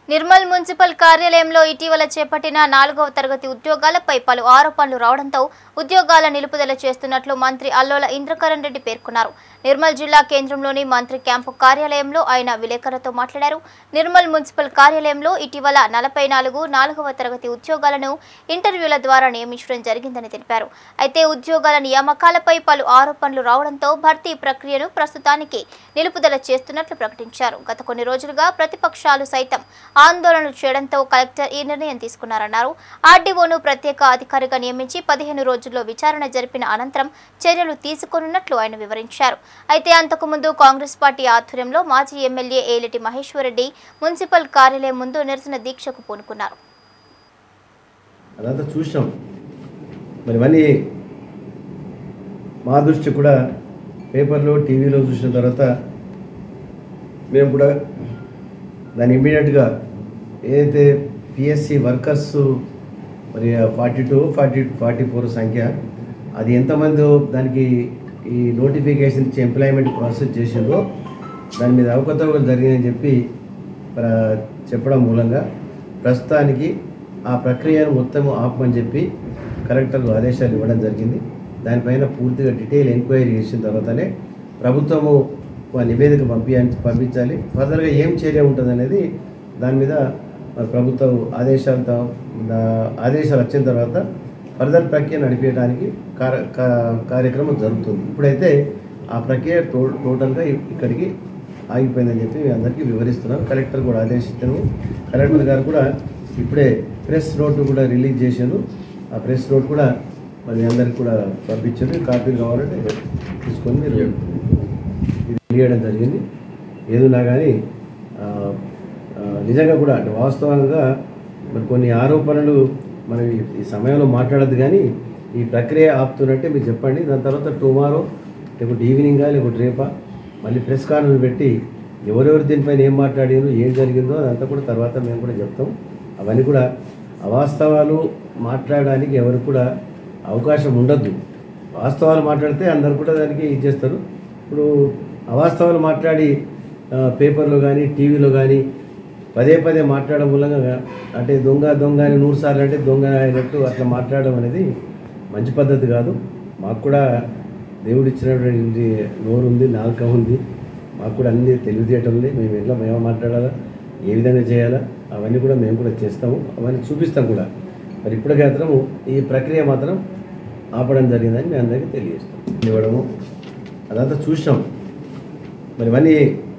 Nirmal municipal కార్యాలయంలో ఇటీవల చేపట్టిన నాలుగవ తరగతి ఉద్యోగాలపై పలు ఆరోపణలు రావడంతో ఉద్యోగాల నిలుపుదల చేస్తున్నట్లు మంత్రి అల్లోల ఇంద్రకరణ్ రెడ్డి పేర్కొన్నారు నిర్మల్ జిల్లా కేంద్రంలోని మంత్రి క్యాంపు కార్యాలయంలో ఆయన విలేకరులతో మాట్లాడారు నిర్మల్ మున్సిపల్ కార్యాలయంలో ఇటీవల నలభై నాలుగు నాలుగవ తరగతి ఉద్యోగాలను ఇంటర్వ్యూల ద్వారా నియమించడం జరిగిందని తెలిపారు అయితే ఉద్యోగాల నియామకాలపై పలు ఆరోపణలు రావడంతో భర్తీ ప్రక్రియను ప్రస్తుతానికి నిలుపుదల చేస్తున్నట్లు ప్రకటించారు గత కొన్ని రోజులుగా ప్రతిపక్షాలు సైతం ఆందోళనలు చేయడంతో కలెక్టర్ ఈ నిర్ణయం తీసుకున్నారన్నారు ఆర్డీఓను ప్రత్యేక అధికారిగా నియమించి పదిహేను రోజుల్లో విచారణ జరిపిన అనంతరం చర్యలు తీసుకోనున్నట్లు ఆయన వివరించారు అయితే అంతకుముందు కాంగ్రెస్ పార్టీ ఆధ్వర్యంలో మాజీ ఎమ్మెల్యే ఏలిటి మహేశ్వరరెడ్డి మున్సిపల్ కార్యాలయం ముందు నిరసన దీక్షకు పూనుకున్నారు అదంతా చూసినాం మరి ఇవన్నీ మా దృష్టి కూడా పేపర్లో టీవీలో చూసిన తర్వాత మేము కూడా దాన్ని ఇమీడియట్గా ఏదైతే పిఎస్సి వర్కర్స్ మరి forty two forty forty four సంఖ్య అది ఎంతమంది దానికి ఈ నోటిఫికేషన్ ఇచ్చి ఎంప్లాయ్మెంట్ ప్రాసెస్ చేసిందో దాని మీద అవకతవకలు జరిగాయని చెప్పి ప్ర చెప్పడం మూలంగా ప్రస్తుతానికి ఆ ప్రక్రియను మొత్తం ఆపమని చెప్పి కలెక్టర్లు ఆదేశాలు ఇవ్వడం జరిగింది దానిపైన పూర్తిగా డీటెయిల్ ఎంక్వైరీ చేసిన తర్వాతనే ప్రభుత్వము ఒక నివేదిక పంపి పంపించాలి ఫర్దర్గా ఏం చర్య ఉంటుంది అనేది దాని మీద మరి ప్రభుత్వ ఆదేశాలతో దా- ఆదేశాలు వచ్చిన తర్వాత ఫర్దర్ ప్రక్రియ నడిపేయడానికి కార కా- కార్యక్రమం జరుగుతుంది ఇప్పుడైతే ఆ ప్రక్రియ టో టోటల్గా ఇ- ఇక్కడికి ఆగిపోయిందని చెప్పి మీ అందరికీ వివరిస్తున్నాం కలెక్టర్ కూడా ఆదేశించాను కలెక్టర్ గారు కూడా ఇప్పుడే ప్రెస్ నోట్ కూడా రిలీజ్ చేశాను ఆ ప్రెస్ నోట్ కూడా మరి మీ అందరికి కూడా పంపించారు కాపీలు కావాలంటే తీసుకొని మీరు ఇది తెలియడం జరిగింది ఏదున్నా కానీ ఆ, ఆ, నిజంగా కూడా అంటే వాస్తవంగా మరి కొన్ని ఆరోపణలు మనం ఈ- ఈ సమయంలో మాట్లాడద్దు కానీ ఈ ప్రక్రియ ఆపుతున్నట్టే మీరు చెప్పండి దాని తర్వాత టుమారో లేకపోతే ఈవినింగా లేకపోతే రేపా మళ్ళీ ప్రెస్ కాన్ఫరెన్స్ పెట్టి ఎవరెవరు దీనిపైన ఏం మాట్లాడారు ఏం జరిగిందో అదంతా కూడా తర్వాత మేము కూడా చెప్తాం అవన్నీ కూడా అవాస్తవాలు మాట్లాడడానికి ఎవరు కూడా అవకాశం ఉండద్దు వాస్తవాలు మాట్లాడితే అందరు కూడా దానికి ఇది చేస్తారు ఇప్పుడు అవాస్తవాలు మాట్లాడి ఆ, పేపర్లో కానీ టీవీలో కానీ పదే పదే మాట్లాడడం మూలంగా అంటే దొంగ దొంగ అని నూరు సార్లు అంటే దొంగ అయినట్టు అట్లా మాట్లాడడం అనేది మంచి పద్ధతి కాదు మాకు కూడా దేవుడు ఇచ్చినటువంటి నోరు ఉంది నాలుక ఉంది మాకు కూడా అన్ని తెలివితేటం ఉంది మేము ఎట్లా మేము మాట్లాడాలా ఏ విధంగా చేయాలా అవన్నీ కూడా మేము కూడా చేస్తాము అవన్నీ చూపిస్తాం కూడా మరి ఇప్పటికే మాత్రము ఈ ప్రక్రియ మాత్రం ఆపడం జరిగిందని మీ అందరికీ తెలియజేస్తాం ఇవ్వడము అదంతా చూసినాం మరి ఇవన్నీ